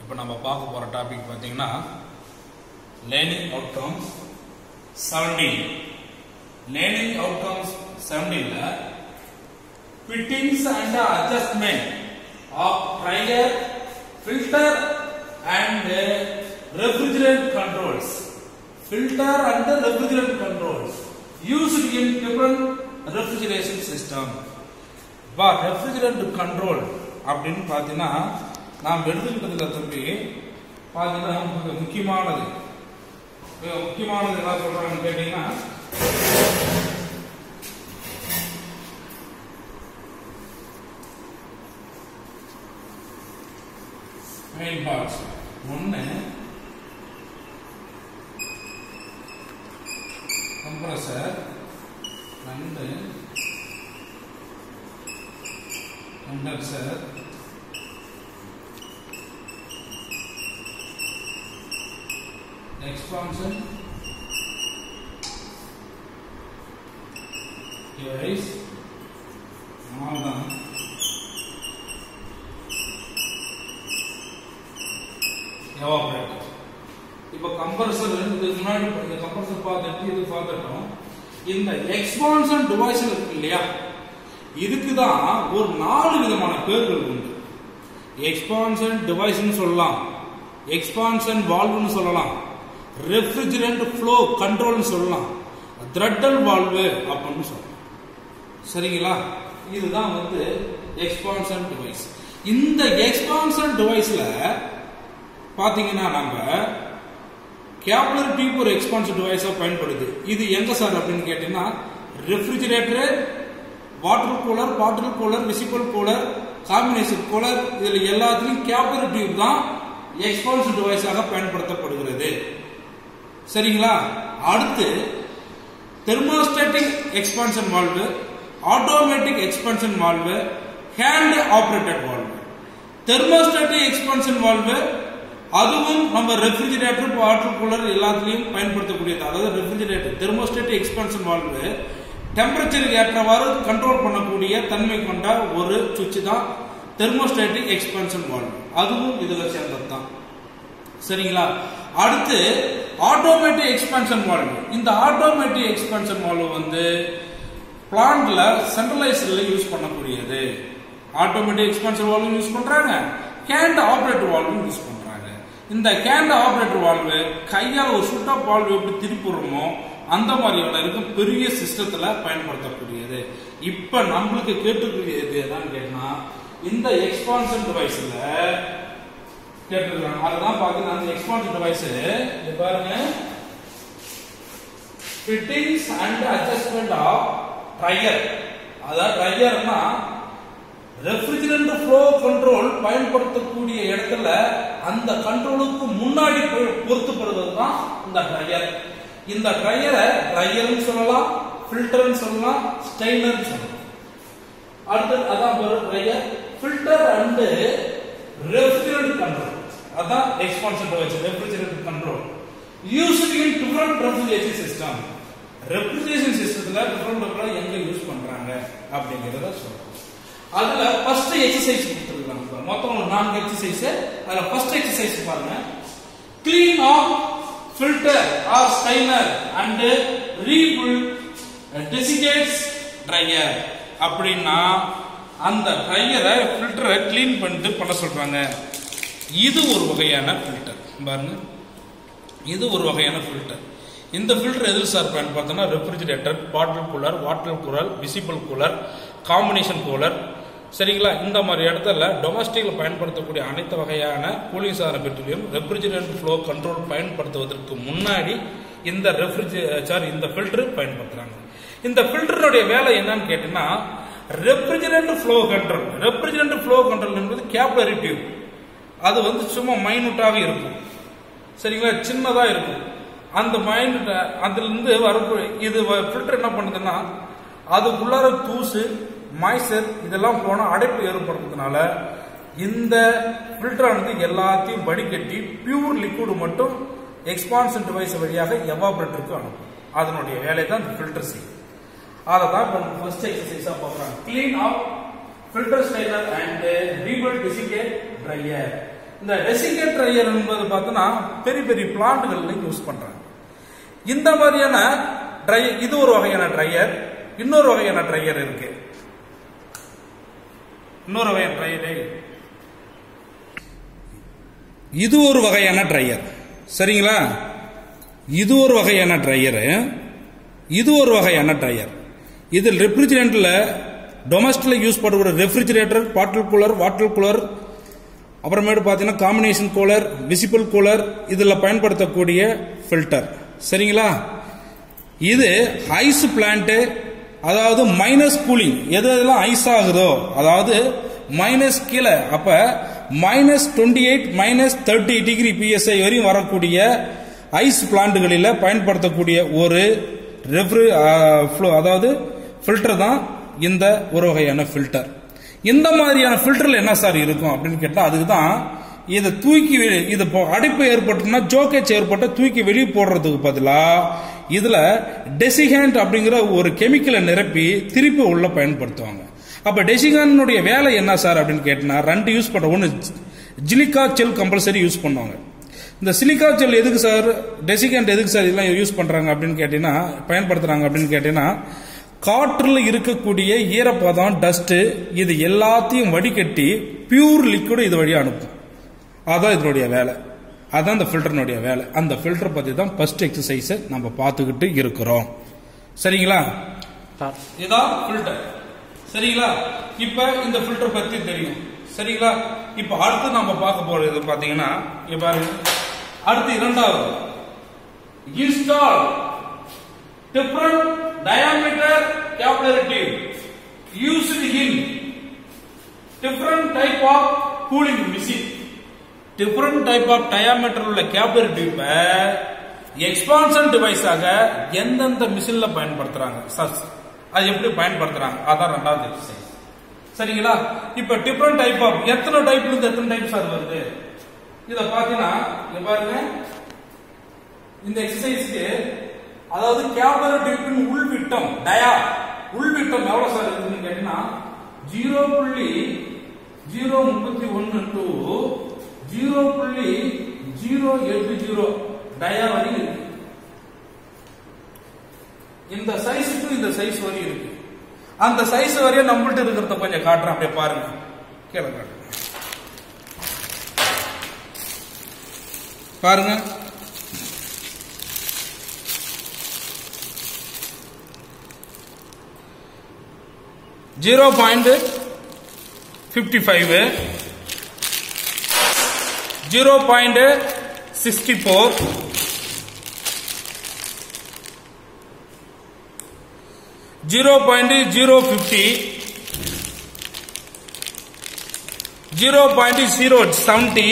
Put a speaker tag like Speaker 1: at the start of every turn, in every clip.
Speaker 1: இப்போ நம்ம பார்க்க போகிற டாபிக் பார்த்தீங்கன்னா learning outcomes seventeen learning outcomes செவன்டீனில் fittings and adjustment of drier filter and refrigerate controls filter and refrigerate controls used in different refrigeration system பா refrigerant control அப்படின்னு பார்த்தீங்கன்னா நாம் எடுத்துக்கிட்டதுல தம்பி பார்த்தீங்கன்னா மிக முக்கியமானது மிக முக்கியமானது என்ன சொல்றாங்கன்னு கேட்டீங்கன்னா மெயின் பார்ட்ஸ் ஒன்று கம்ப்ரஸர் ரெண்டு கண்டன்சர் expansion device அவ்வளவுதான் எவாபரேட்டர் இப்போ கம்ப்ரஸர் இதுக்கு முன்னாடி இந்த கம்ப்ரஸர் பார்த்துட்டு இது பார்த்துட்டோம் இந்த எக்ஸ்பான்ஷன் டிவைஸ் இருக்கு இல்லையா இதுக்கு தான் ஒரு நாலு விதமான பேர்கள் உண்டு எக்ஸ்பான்ஷன் டிவைஸ்னு சொல்லலாம் எக்ஸ்பான்ஷன் வால்வ்னு சொல்லலாம் ரெஃப்ரிஜரண்ட் ஃப்ளோ கண்ட்ரோல்னு சொல்லலாம் த்ரெட்டல் வால்வு அப்படின்னு சொல்லலாம் சரிங்களா இதுதான் வந்து எக்ஸ்பான்ஷன் டிவைஸ் இந்த எக்ஸ்பான்ஷன் டிவைஸ்ல பாத்தீங்கன்னா நம்ம கேப்லர் டியூப் ஒரு எக்ஸ்பான்ஷன் டிவைஸா பயன்படுது இது எங்க சார் அப்படின்னு கேட்டீங்கன்னா refrigerator water cooler bottle cooler visible cooler combination cooler இதுல எல்லாத்துலயும் கேப்லர் டியூப் தான் எக்ஸ்பான்ஷன் டிவைஸாக பயன்படுத்தப்படுகிறது சரிங்களா அடுத்து thermostatic expansion valve automatic expansion valve hand operated valve thermostatic expansion valve அதுவும் நம்ம ரெஃப்ரிஜரேட்டர் வாட்டர் கூலர் எல்லாத்துலயும் பயன்படுத்தக்கூடியது அதாவது ரெஃப்ரிஜரேட்டர் தெர்மோஸ்டாட்டிக் எக்ஸ்பான்ஷன் வால்வு டெம்பரேச்சருக்கு ஏற்றவாறு கண்ட்ரோல் பண்ணக்கூடிய தன்மை கொண்ட ஒரு சுவிட்ச் தான் தெர்மோஸ்டாட்டிக் எக்ஸ்பான்ஷன் வால்வு அதுவும் இதுல சேர்ந்தது தான் சரிங்களா அடுத்து ஆட்டோமேட்டிக் எக்ஸ்பான்ஷன் வால்வு இந்த ஆட்டோமேட்டிக் எக்ஸ்பான்ஷன் வால்வு வந்து பிளான்ட்ல சென்ட்ரலைஸ்ல யூஸ் பண்ணக்கூடியது ஆட்டோமேட்டிக் எக்ஸ்பான்ஷன் வால்வு யூஸ் பண்றாங்க கேண்ட் ஆபரேட்டர் வால்வும் யூஸ் பண்றாங்க இந்த கேண்ட் ஆபரேட்டர் வால்வு கையால் ஒரு சுட்டா வால்வு எப்படி திருப்பிடுறோமோ அந்த மாதிரியான இருக்கும் பெரிய சிஸ்டத்துல பயன்படுத்தக்கூடியது இப்ப நம்மளுக்கு கேட்டுக்கூடியது என்னன்னு கேட்டா இந்த எக்ஸ்பான்ஷன் டிவைஸ்ல கேட்டிருக்காங்க அதுதான் பாத்தீங்கன்னா அந்த எக்ஸ்பான்ஷன் டிவைஸ் இது பாருங்க fittings and adjustment of drier அதாவது ட்ரையர்னா ரெஃப்ரிஜரண்ட் ஃப்ளோ கண்ட்ரோல் பயன்படுத்தக்கூடிய இடத்துல அந்த கண்ட்ரோலுக்கு முன்னாடி பொருத்தப்படுவது தான் இந்த ட்ரையர் இந்த ட்ரையரை ட்ரையர்னு சொல்லலாம் ஃபில்டர்னு சொல்லலாம் ஸ்டைனர்னு சொல்லலாம் அடுத்து அதான் வரும் drier filter and refrigerant control அதான் expansion device refrigerant control used in different refrigeration system refrigeration சிஸ்டத்துல டிஃபரண்ட் டிஃபரண்ட் எங்க யூஸ் பண்றாங்க அப்படிங்கறத சொல்றோம் அதுல ஃபர்ஸ்ட் எக்ஸசைஸ் கொடுத்துருக்காங்க மொத்தம் ஒரு நான்கு எக்ஸசைஸ் அதுல ஃபர்ஸ்ட் எக்ஸசைஸ் பாருங்க clean of filter or strainer and refill desiccates drier அப்படின்னா அந்த ட்ரையரை ஃபில்டரை க்ளீன் பண்ணிட்டு பண்ண சொல்றாங்க இது ஒரு வகையான ஃபில்டர் பாருங்க இது ஒரு வகையான ஃபில்டர் இந்த ஃபில்டர் எதில் சார் பயன்படுத்தோம்னா refrigerator bottle cooler water cooler visible cooler combination cooler சரிங்களா இந்த மாதிரி இடத்துல டொமஸ்டிக்ல பயன்படுத்தக்கூடிய அனைத்து வகையான கூலிங் சாதன பெட்ரோலியம் ரெஃப்ரிஜரேட் ஃப்ளோ கண்ட்ரோல் பயன்படுத்துவதற்கு முன்னாடி இந்த ரெஃப்ரிஜி சாரி இந்த ஃபில்டர் பயன்படுத்துறாங்க இந்த ஃபில்டருடைய வேலை என்னன்னு கேட்டீங்கன்னா refrigerant flow control refrigerant flow control என்பது கேப்லரி டியூப் அது வந்து சும்மா மைனூட்டாக இருக்கும் சரிங்களா சின்னதா இருக்கும் அந்த மைனூட் அதுல இருந்து வரக்கூடிய இது ஃபில்டர் என்ன பண்ணுதுன்னா அதுக்குள்ளார தூசு மாய்ச்சர் இதெல்லாம் போனால் அடைப்பு ஏற்படுறதுனால இந்த ஃபில்டர் ஆனது எல்லாத்தையும் வடிகட்டி பியூர் லிக்விட் மட்டும் எக்ஸ்பான்ஷன் டிவைஸ் வழியாக எவாபரேட்டருக்கு அனுப்பும் அதனுடைய வேலை தான் இந்த ஃபில்டர் செய்யும் அதை தான் இப்போ ஃபர்ஸ்ட் எக்ஸசைஸாக பார்க்குறாங்க clean of filter strainer and refill desiccate drier இந்த டெசிகேட் ட்ரையர் என்பது பார்த்தோன்னா பெரிய பெரிய பிளான்ட்கள்ல யூஸ் பண்றாங்க இந்த மாதிரியான ட்ரை இது ஒரு வகையான ட்ரையர் இன்னொரு வகையான ட்ரையர் இருக்கு இன்னொரு வகையான ட்ரையர் இது ஒரு வகையான ட்ரையர் சரிங்களா இது ஒரு வகையான ட்ரையரு இது ஒரு வகையான ட்ரையர் இதில் ரெஃப்ரிஜரேட்டர்ல டொமஸ்டில் யூஸ் பண்ணக்கூடிய refrigerator bottle cooler water cooler அப்புறமேட்டு பார்த்தீங்கன்னா காம்பினேஷன் கூலர் விசிபிள் கூலர் இதில் பயன்படுத்தக்கூடிய ஃபில்டர் சரிங்களா இது ஐஸ் பிளான்ட் அதாவது மைனஸ் கூலிங் எது எதெல்லாம் ஐஸ் ஆகுதோ அதாவது மைனஸ் கீழே அப்ப minus twenty eight minus thirty degree PSI வரையும் வரக்கூடிய ஐஸ் பிளான்ட்டுகளில் பயன்படுத்தக்கூடிய ஒரு ரெஃப்ரி அதாவது ஃபில்டர் தான் இந்த ஒரு வகையான ஃபில்டர் இந்த மாதிரியான ஃபில்டர்ல என்ன சார் இருக்கும் அப்படின்னு கேட்டா அதுக்கு தான் இதை தூக்கி வெளி- இது இப்போ அடைப்பு ஏற்பட்டுனா ஜோக்கேஜ் ஏற்பட்ட தூக்கி வெளியே போடுறதுக்கு பதிலா இதுல டெசிகேண்ட் அப்படிங்கிற ஒரு கெமிக்கலை நிரப்பி திருப்பி உள்ள பயன்படுத்துவாங்க அப்ப டெசிகானுடைய வேலை என்ன சார் அப்படின்னு கேட்டா ரெண்டு யூஸ் பண்ற ஒன்னு ஜிலிகா செல் கம்பல்சரி யூஸ் பண்ணுவாங்க இந்த சிலிக்கா ஜெல் எதுக்கு சார் டெசிகண்ட் எதுக்கு சார் இதெல்லாம் யூஸ் பண்றாங்க அப்படின்னு கேட்டீங்கன்னா பயன்படுத்துறாங்க அப்படின்னு கேட்டீங்கன்னா காற்றுல இருக்கக்கூடிய ஈரப்பதம் டஸ்ட் இது எல்லாத்தையும் வடிகட்டி பியூர் லிக்விட் இது வழியா அனுப்பும் அதான் இதனுடைய வேலை அதான் இந்த ஃபில்டர்னுடைய வேலை அந்த ஃபில்டர் பத்தி தான் ஃபர்ஸ்ட் எக்ஸசைஸை நம்ம பார்த்துக்கிட்டு இருக்கிறோம் சரிங்களா இதான் ஃபில்டர் சரிங்களா இப்ப இந்த ஃபில்டர் பத்தி தெரியும் சரிங்களா இப்ப அடுத்து நம்ம பார்க்க போறது பாத்தீங்கன்னா இங்க பாருங்க அடுத்து இரண்டாவது install different diameter capillary used in different type of cooling machine different type of diameter உள்ள கேபிலரி டியூப்பை எக்ஸ்பான்ஷன் டிவைஸாக எந்தெந்த மிஷின்ல பயன்படுத்துறாங்க சார் அது எப்படி பயன்படுத்துறாங்க அதான் ரெண்டாவது எக்ஸசைஸ் சரிங்களா இப்ப டிஃபரண்ட் டைப் ஆஃப் எத்தனை டைப்ல இருந்து எத்தனை டைப் சார் வருது இத பாத்தீங்கன்னா இங்க பாருங்க இந்த எக்ஸசைஸ்க்கு அதாவது கேபிலரி டியூப்பின் உள்விட்டம் டயா உள்விட்டம் எவ்வளவு சார் இருக்குன்னு கேட்டீங்கன்னா ஜீரோ புள்ளி ஜீரோ முப்பத்தி ஒன்னு டு ஜீரோ புள்ளி ஜீரோ எட்டு ஜீரோ டயா வரை இருக்கு இந்த சைஸ் டு இந்த சைஸ் வரை இருக்கு அந்த சைஸ் வரையும் நம்மள்ட்ட இருக்கிறத கொஞ்சம் காட்டுறேன் அப்படியே பாருங்க கீழே காட்டுங்க பாருங்க zero point fifty five zero point sixty four zero point zero fifty zero point zero seventy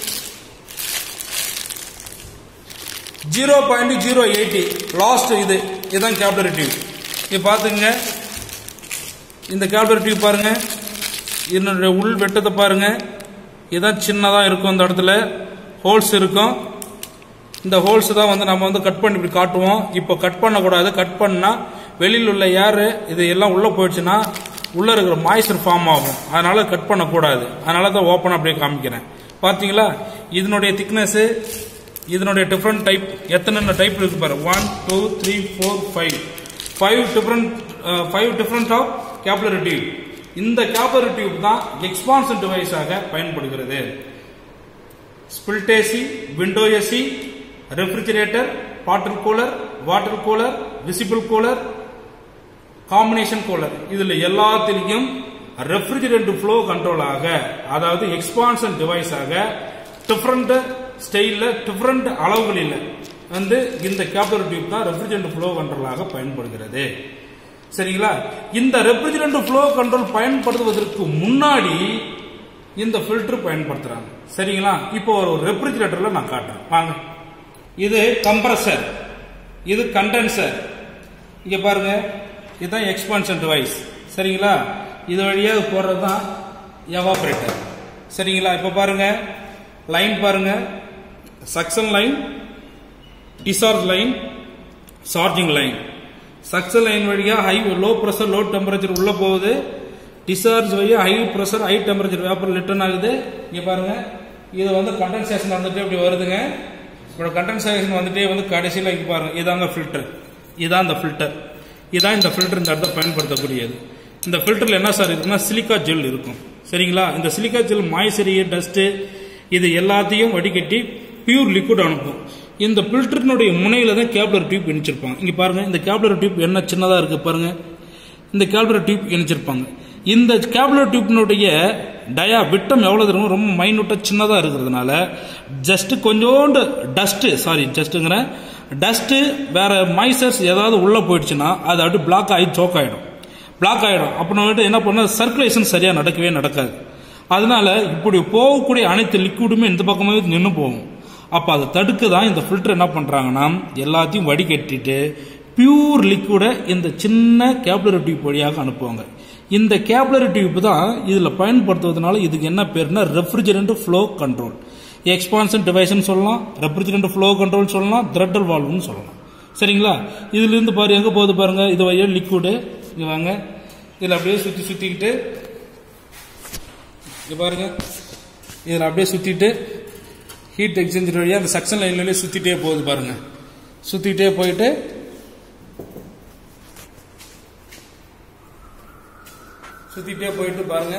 Speaker 1: zero point zero eighty last இது இதுதான் கேபிலரிட்டிவ் இது பார்த்துங்க இந்த கேபிலரிட்டிவ் பாருங்க இதனுடைய உள் வெட்டத்தை பாருங்க இதான் சின்னதாக இருக்கும் இந்த இடத்துல ஹோல்ஸ் இருக்கும் இந்த ஹோல்ஸ் தான் வந்து நம்ம வந்து கட் பண்ணி இப்படி காட்டுவோம் இப்போ கட் பண்ணக்கூடாது கட் பண்ணா வெளியில் உள்ள ஏர் இது எல்லாம் உள்ள போயிடுச்சுன்னா உள்ள இருக்கிற மாய்ச்சர் ஃபார்ம் ஆகும் அதனால கட் பண்ணக்கூடாது அதனால தான் ஓப்பன் அப்படியே காமிக்கிறேன் பார்த்தீங்களா இதனுடைய திக்னஸ் இதனுடைய டிஃப்ரெண்ட் டைப் எத்தனை டைப் இருக்கு பாரு one two three four five five different five different of capillary tube இந்த கேப்லரி டியூப் தான் எக்ஸ்பான்ஷன் டிவைஸாக பயன்படுகிறது split AC window AC refrigerator water cooler water cooler visible cooler combination cooler இதுல எல்லாத்திலையும் refrigerate flow கண்ட்ரோலாக அதாவது எக்ஸ்பான்ஷன் டிவைஸாக டிஃப்ரெண்ட் ஸ்டைல்ல டிஃப்ரெண்ட் அளவுகளில் வந்து இந்த கேப்லர் டியூப் தான் ரெஃப்ரிஜரேட் ஃப்ளோ கண்ட்ரோலாக பயன்படுகிறது சரிங்களா இந்த ரெஃப்ரிஜரேட் ஃப்ளோ கண்ட்ரோல் பயன்படுத்துவதற்கு முன்னாடி இந்த ஃபில்டர் பயன்படுத்துறாங்க சரிங்களா இப்போ ஒரு ரெஃப்ரிஜரேட்டர்ல நான் காட்டுறேன் வாங்க இது கம்ப்ரஸர் இது கண்டென்சர் இங்க பாருங்க இதுதான் எக்ஸ்பான்ஷன் டிவைஸ் சரிங்களா இது வழியாக போறது தான் எவாபரேட்டர் சரிங்களா இப்ப பாருங்க லைன் பாருங்க suction line discharge line charging line suction line வழியா high low pressure low temperature உள்ள போகுது டிசார்ஜ் வழியா high pressure high temperature vapour return ஆகுது இங்க பாருங்க இது வந்து கண்டென்சேஷன் வந்துட்டு இப்படி வருதுங்க இப்போ கண்டென்சேஷன் வந்துட்டே வந்து கடைசியில் இங்கே பாருங்க இதாங்க ஃபில்டர் இதான் இந்த ஃபில்டர் இதான் இந்த ஃபில்டர் இந்த இடத்துல பயன்படுத்தக்கூடியது இந்த ஃபில்டரில் என்ன சார் இருக்குன்னா சிலிக்கா ஜெல் இருக்கும் சரிங்களா இந்த சிலிக்கா ஜெல் மாய்சரி டஸ்ட்டு இது எல்லாத்தையும் வடிகட்டி பியூர் லிக்விட் அனுப்பும் இந்த ஃபில்டரினுடைய முனையில தான் கேப்லர் டியூப் இணைச்சிருப்பாங்க இங்க பாருங்க இந்த கேப்லர் டியூப் என்ன சின்னதா இருக்கு பாருங்க இந்த கேப்லர் டியூப் இணைச்சிருப்பாங்க இந்த கேப்லர் டியூப்னுடைய டயா விட்டம் எவ்வளவு இருக்கும் ரொம்ப மைனூட்டா சின்னதா இருக்கிறதுனால ஜஸ்ட் கொஞ்சோண்டு டஸ்ட் சாரி ஜஸ்ட்டுங்கிற டஸ்ட் வேற மாய்ச்சர்ஸ் ஏதாவது உள்ள போயிடுச்சுன்னா அது அப்படியே பிளாக் ஆகி சோக் ஆயிடும் பிளாக் ஆயிடும் அப்படின்னுட்டு என்ன பண்ண சர்க்குலேஷன் சரியா நடக்கவே நடக்காது அதனால இப்படி போகக்கூடிய அனைத்து லிக்விடுமே இந்த பக்கமே நின்று போகும் அப்ப அதை தடுக்க தான் இந்த ஃபில்டர் என்ன பண்றாங்கன்னா எல்லாத்தையும் வடிகட்டிட்டு பியூர் லிக்விடை இந்த சின்ன கேப்லரி டியூப் வழியாக அனுப்புவாங்க இந்த கேப்லரி டியூப் தான் இதுல பயன்படுத்துவதனால இதுக்கு என்ன பேருனா ரெஃப்ரிஜரண்ட் ஃப்ளோ கண்ட்ரோல் எக்ஸ்பான்ஷன் டிவைஸ்னு சொல்லலாம் ரெஃப்ரிஜரண்ட் ஃப்ளோ கண்ட்ரோல் சொல்லலாம் த்ரெட்டல் வால்வ்னு சொல்லலாம் சரிங்களா இதுல இருந்து பாரு எங்க போகுது பாருங்க இது வழியா லிக்விடு இங்க வாங்க இதுல அப்படியே சுத்தி சுத்திக்கிட்டு இங்க பாருங்க இதுல அப்படியே சுத்திட்டு ஹீட் எக்ஸ்சேஞ்சர் வழியா அந்த சக்ஷன் லைன்ல வழியா சுத்திட்டே போகுது பாருங்க சுத்திட்டே போயிட்டு சுத்திட்டே போயிட்டு பாருங்க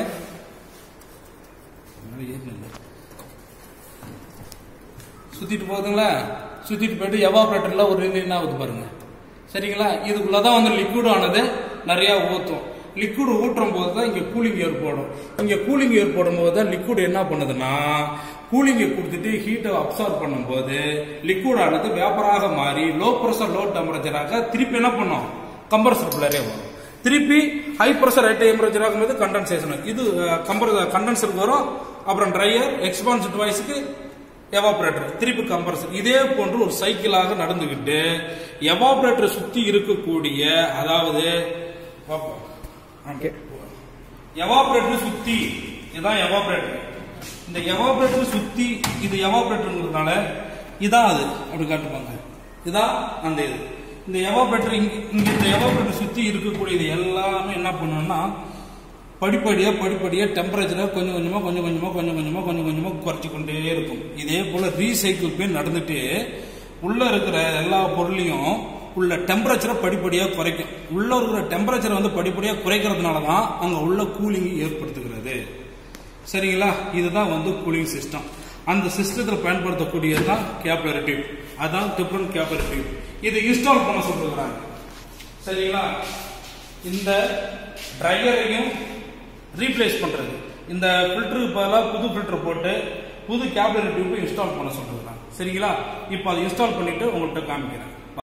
Speaker 1: சுத்திட்டு போகுதுங்களா சுத்திட்டு போயிட்டு எவாபரேட்டர்ல ஒரு ரெண்டு என்ன ஆகுது பாருங்க சரிங்களா இதுக்குள்ளதான் வந்து லிக்விட் ஆனது நிறைய ஊத்தும் லிக்விட் ஊற்றும் போது தான் இங்க கூலிங் ஏற்படும் இங்க கூலிங் ஏற்படும் போது தான் லிக்விட் என்ன பண்ணுதுன்னா கூலிங்கை கொடுத்துட்டு ஹீட்டை அப்சர்வ் பண்ணும்போது லிக்விட் ஆனது வேப்பராக மாறி லோ ப்ரெஷர் லோ டெம்பரேச்சராக திருப்பி என்ன பண்ணும் கம்ப்ரஸர் குள்ளாரே வரும் திருப்பி ஹை ப்ரெஷர் ஹை டெம்பரேச்சர் ஆகும்போது கண்டென்சேஷன் இது கம்பர் கண்டென்சருக்கு வரும் அப்புறம் ட்ரையர் எக்ஸ்பான்ஸ் டிவைஸுக்கு எவாபரேட்டர் திருப்பி கம்ப்ரஸர் இதே போன்று ஒரு சைக்கிளாக நடந்துகிட்டு எவாபரேட்டர் சுத்தி இருக்கக்கூடிய அதாவது எவாபரேட்டர் சுத்தி இதுதான் எவாபரேட்டர் இந்த எவாபரேட்டர் சுத்தி இது எவாபரேட்டர்ங்கிறதுனால இதான் அது அப்படி காட்டுப்பாங்க இதான் அந்த இது இந்த எவாபரேட்டர் இங்க இங்க இந்த எவாபரேட்டர் சுத்தி இருக்கக்கூடியது எல்லாமே என்ன பண்ணணும்னா படிப்படியா படிப்படியா டெம்பரேச்சரை கொஞ்சம் கொஞ்சமா கொஞ்சம் கொஞ்சமா கொஞ்சம் கொஞ்சமா கொஞ்சம் கொஞ்சமா குறைச்சி கொண்டே இருக்கும் இதே போல ரீசைக்கிள் போய் நடந்துட்டு உள்ள இருக்கிற எல்லா பொருளையும் உள்ள டெம்பரேச்சரை படிப்படியா குறைக்கும் உள்ள இருக்கிற டெம்பரேச்சரை வந்து படிப்படியா குறைக்கிறதுனால தான் அங்க உள்ள கூலிங் ஏற்படுத்துகிறது சரிங்களா இதுதான் வந்து கூலிங் சிஸ்டம் அந்த சிஸ்டத்தில் பயன்படுத்தக்கூடியது தான் கேப்பரேட்டிவ் அதான் டிஃபரண்ட் கேப்பரேட்டிவ் இதை இன்ஸ்டால் பண்ண சொல்லிருக்கிறாங்க சரிங்களா இந்த ட்ரையரையும் ரீப்ளேஸ் பண்றது இந்த ஃபில்டருக்கு பதிலாக புது ஃபில்டர் போட்டு புது கேப்லரி டியூப் இன்ஸ்டால் பண்ண சொல்லிருக்காங்க சரிங்களா இப்போ அதை இன்ஸ்டால் பண்ணிட்டு உங்கள்கிட்ட காமிக்கிறேன்